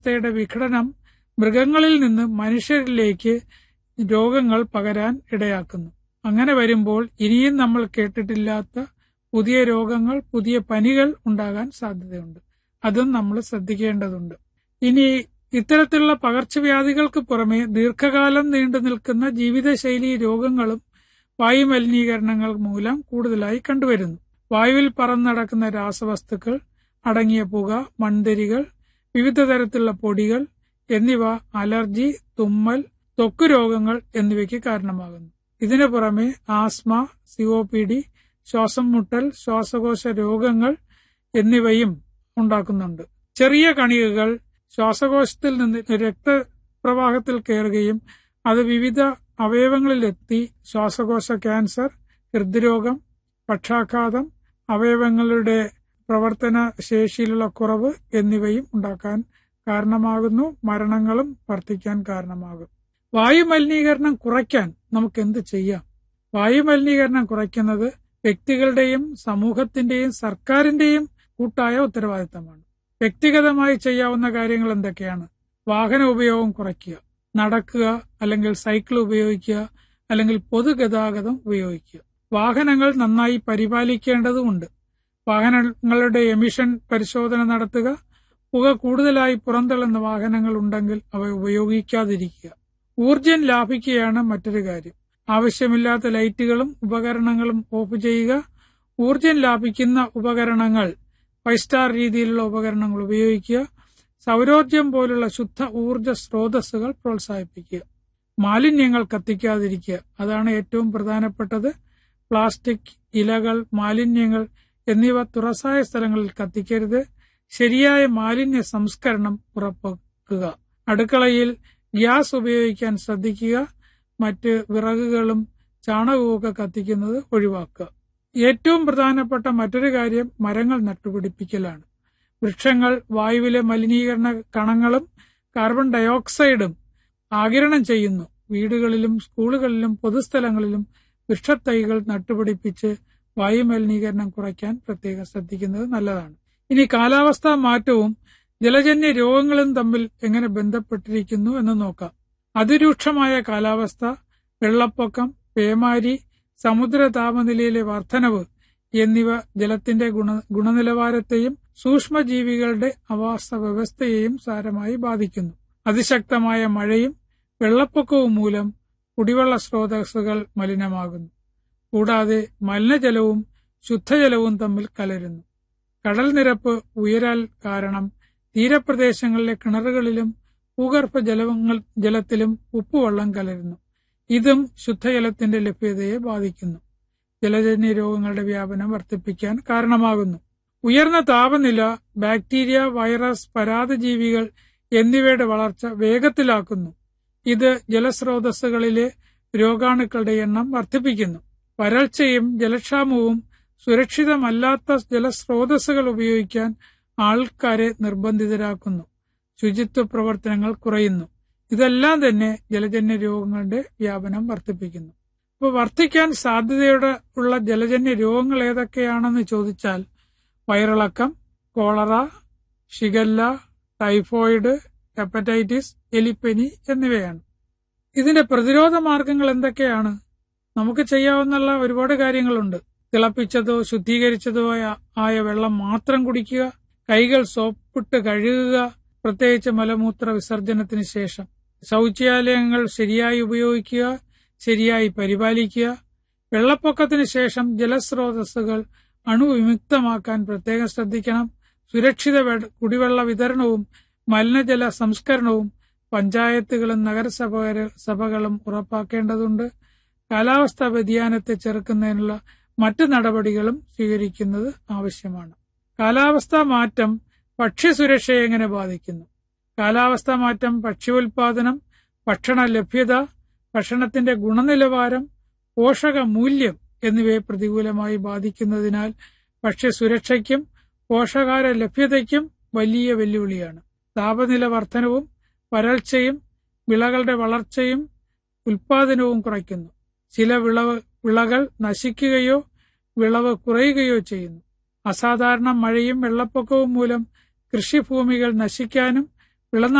കാലാവസ്ഥയുടെ വിഘടനം മൃഗങ്ങളിൽ നിന്ന് മനുഷ്യരിലേക്ക് രോഗങ്ങൾ പകരാൻ ഇടയാക്കുന്നു അങ്ങനെ വരുമ്പോൾ ഇനിയും നമ്മൾ കേട്ടിട്ടില്ലാത്ത പുതിയ രോഗങ്ങൾ പുതിയ പനികൾ ഉണ്ടാകാൻ സാധ്യതയുണ്ട് അതും നമ്മൾ ശ്രദ്ധിക്കേണ്ടതുണ്ട് ഇനി ഇത്തരത്തിലുള്ള പകർച്ചവ്യാധികൾക്ക് പുറമെ ദീർഘകാലം നീണ്ടു നിൽക്കുന്ന ജീവിതശൈലി രോഗങ്ങളും വായുമലിനീകരണങ്ങൾ മൂലം കൂടുതലായി കണ്ടുവരുന്നു വായുവിൽ പറന്നടക്കുന്ന രാസവസ്തുക്കൾ അടങ്ങിയ പുക മൺതരികൾ വിവിധ തരത്തിലുള്ള പൊടികൾ എന്നിവ അലർജി തുമ്മൽ ത്വക്ക് രോഗങ്ങൾ എന്നിവയ്ക്ക് കാരണമാകുന്നു ഇതിനു പുറമെ ആസ്മ സിഒപിഡി ശ്വാസം മുട്ടൽ ശ്വാസകോശ രോഗങ്ങൾ എന്നിവയും ഉണ്ടാക്കുന്നുണ്ട് ചെറിയ കണികകൾ ശ്വാസകോശത്തിൽ നിന്ന് രക്തപ്രവാഹത്തിൽ കയറുകയും അത് വിവിധ അവയവങ്ങളിലെത്തി ശ്വാസകോശ ക്യാൻസർ ഹൃദ്രോഗം പക്ഷാഘാതം അവയവങ്ങളുടെ പ്രവർത്തന ശേഷിയിലുള്ള കുറവ് എന്നിവയും ഉണ്ടാക്കാൻ കാരണമാകുന്നു മരണങ്ങളും വർദ്ധിക്കാൻ കാരണമാകും വായുമലിനീകരണം കുറയ്ക്കാൻ നമുക്ക് എന്ത് ചെയ്യാം വായുമലിനീകരണം കുറയ്ക്കുന്നത് വ്യക്തികളുടെയും സമൂഹത്തിന്റെയും സർക്കാരിന്റെയും കൂട്ടായ ഉത്തരവാദിത്തമാണ് വ്യക്തിഗതമായി ചെയ്യാവുന്ന കാര്യങ്ങൾ എന്തൊക്കെയാണ് വാഹന ഉപയോഗം കുറയ്ക്കുക നടക്കുക അല്ലെങ്കിൽ സൈക്കിൾ ഉപയോഗിക്കുക അല്ലെങ്കിൽ പൊതുഗതാഗതം ഉപയോഗിക്കുക വാഹനങ്ങൾ നന്നായി പരിപാലിക്കേണ്ടതുണ്ട് വാഹനങ്ങളുടെ എമിഷൻ പരിശോധന നടത്തുക പുക കൂടുതലായി പുറന്തള്ളുന്ന വാഹനങ്ങൾ ഉണ്ടെങ്കിൽ അവ ഉപയോഗിക്കാതിരിക്കുക ഊർജം ലാഭിക്കുകയാണ് മറ്റൊരു കാര്യം ആവശ്യമില്ലാത്ത ലൈറ്റുകളും ഉപകരണങ്ങളും ഓഫ് ചെയ്യുക ഊർജം ലാഭിക്കുന്ന ഉപകരണങ്ങൾ ഫൈവ് സ്റ്റാർ രീതിയിലുള്ള ഉപകരണങ്ങൾ ഉപയോഗിക്കുക സൗരോർജം പോലുള്ള ശുദ്ധ ഊർജ സ്രോതസ്സുകൾ പ്രോത്സാഹിപ്പിക്കുക മാലിന്യങ്ങൾ കത്തിക്കാതിരിക്കുക അതാണ് ഏറ്റവും പ്രധാനപ്പെട്ടത് പ്ലാസ്റ്റിക് ഇലകൾ മാലിന്യങ്ങൾ എന്നിവ തുറസായ സ്ഥലങ്ങളിൽ കത്തിക്കരുത് ശരിയായ മാലിന്യ സംസ്കരണം ഉറപ്പാക്കുക അടുക്കളയിൽ ഗ്യാസ് ഉപയോഗിക്കാൻ ശ്രദ്ധിക്കുക മറ്റ് വിറകുകളും ചാണകവുമൊക്കെ കത്തിക്കുന്നത് ഒഴിവാക്കുക ഏറ്റവും പ്രധാനപ്പെട്ട മറ്റൊരു കാര്യം മരങ്ങൾ നട്ടുപിടിപ്പിക്കലാണ് വൃക്ഷങ്ങൾ വായുവിലെ മലിനീകരണ കണങ്ങളും കാർബൺ ഡയോക്സൈഡും ആകിരണം ചെയ്യുന്നു വീടുകളിലും സ്കൂളുകളിലും പൊതുസ്ഥലങ്ങളിലും വൃക്ഷത്തൈകൾ നട്ടുപിടിപ്പിച്ച് വായുമലിനീകരണം കുറയ്ക്കാൻ പ്രത്യേകം ശ്രദ്ധിക്കുന്നത് നല്ലതാണ് ഇനി കാലാവസ്ഥാ മാറ്റവും ജലജന്യ രോഗങ്ങളും തമ്മിൽ എങ്ങനെ ബന്ധപ്പെട്ടിരിക്കുന്നു എന്ന് നോക്കാം അതിരൂക്ഷമായ കാലാവസ്ഥ വെള്ളപ്പൊക്കം പേമാരി സമുദ്ര താപനിലയിലെ വർധനവ് എന്നിവ ജലത്തിന്റെ ഗുണ ഗുണനിലവാരത്തെയും സൂക്ഷ്മജീവികളുടെ ആവാസ വ്യവസ്ഥയെയും സാരമായി ബാധിക്കുന്നു അതിശക്തമായ മഴയും വെള്ളപ്പൊക്കവും മൂലം കുടിവെള്ള സ്രോതസ്സുകൾ മലിനമാകുന്നു കൂടാതെ മലിനജലവും ശുദ്ധജലവും തമ്മിൽ കലരുന്നു കടൽ നിരപ്പ് ഉയരാൽ കാരണം തീരപ്രദേശങ്ങളിലെ കിണറുകളിലും ഭൂഗർഭ ജലങ്ങൾ ജലത്തിലും ഉപ്പുവെള്ളം കലരുന്നു ഇതും ശുദ്ധജലത്തിന്റെ ലഭ്യതയെ ബാധിക്കുന്നു ജലജന്യ രോഗങ്ങളുടെ വ്യാപനം വർദ്ധിപ്പിക്കാൻ കാരണമാകുന്നു ഉയർന്ന താപനില ബാക്ടീരിയ വൈറസ് പരാതജീവികൾ എന്നിവയുടെ വളർച്ച വേഗത്തിലാക്കുന്നു ഇത് ജലസ്രോതസ്സുകളിലെ രോഗാണുക്കളുടെ എണ്ണം വർദ്ധിപ്പിക്കുന്നു വരൾച്ചയും ജലക്ഷാമവും സുരക്ഷിതമല്ലാത്ത ജലസ്രോതസ്സുകൾ ഉപയോഗിക്കാൻ ആൾക്കാരെ നിർബന്ധിതരാക്കുന്നു ശുചിത്വ പ്രവർത്തനങ്ങൾ കുറയുന്നു ഇതെല്ലാം തന്നെ ജലജന്യ രോഗങ്ങളുടെ വ്യാപനം വർദ്ധിപ്പിക്കുന്നു അപ്പോൾ വർദ്ധിക്കാൻ സാധ്യതയുടെ ഉള്ള ജലജന്യ രോഗങ്ങൾ ഏതൊക്കെയാണെന്ന് ചോദിച്ചാൽ വയറിളക്കം കോളറ ഷിഗല്ല ടൈഫോയിഡ് ഹെപ്പറ്റൈറ്റിസ് എലിപ്പനി എന്നിവയാണ് ഇതിന്റെ പ്രതിരോധ മാർഗങ്ങൾ എന്തൊക്കെയാണ് നമുക്ക് ചെയ്യാവുന്ന ഒരുപാട് കാര്യങ്ങളുണ്ട് തിളപ്പിച്ചതോ ശുദ്ധീകരിച്ചതോ ആയ വെള്ളം മാത്രം കുടിക്കുക കൈകൾ സോപ്പിട്ട് കഴുകുക പ്രത്യേകിച്ച് മലമൂത്ര വിസർജനത്തിന് ശേഷം ശൗചാലയങ്ങൾ ശരിയായി ഉപയോഗിക്കുക ശരിയായി പരിപാലിക്കുക വെള്ളപ്പൊക്കത്തിന് ശേഷം ജലസ്രോതസ്സുകൾ അണുവിമുക്തമാക്കാൻ പ്രത്യേകം ശ്രദ്ധിക്കണം സുരക്ഷിത കുടിവെള്ള വിതരണവും മലിനജല സംസ്കരണവും പഞ്ചായത്തുകളും നഗരസഭ സഭകളും ഉറപ്പാക്കേണ്ടതുണ്ട് കാലാവസ്ഥാ വ്യതിയാനത്തെ ചെറുക്കുന്നതിനുള്ള മറ്റു നടപടികളും സ്വീകരിക്കുന്നത് ആവശ്യമാണ് കാലാവസ്ഥാ മാറ്റം ഭക്ഷ്യസുരക്ഷയെ എങ്ങനെ ബാധിക്കുന്നു കാലാവസ്ഥാ മാറ്റം ഭക്ഷ്യോൽപാദനം ഭക്ഷണ ലഭ്യത ഭക്ഷണത്തിന്റെ ഗുണനിലവാരം പോഷക മൂല്യം എന്നിവയെ പ്രതികൂലമായി ബാധിക്കുന്നതിനാൽ ഭക്ഷ്യസുരക്ഷയ്ക്കും പോഷകാര ലഭ്യതയ്ക്കും വലിയ വെല്ലുവിളിയാണ് താപനില വർധനവും വരൾച്ചയും വിളകളുടെ വളർച്ചയും ഉൽപാദനവും കുറയ്ക്കുന്നു ചില വിളവ് വിളകൾ നശിക്കുകയോ വിളവ് കുറയുകയോ ചെയ്യുന്നു അസാധാരണ മഴയും വെള്ളപ്പൊക്കവും മൂലം കൃഷിഭൂമികൾ നശിക്കാനും വിള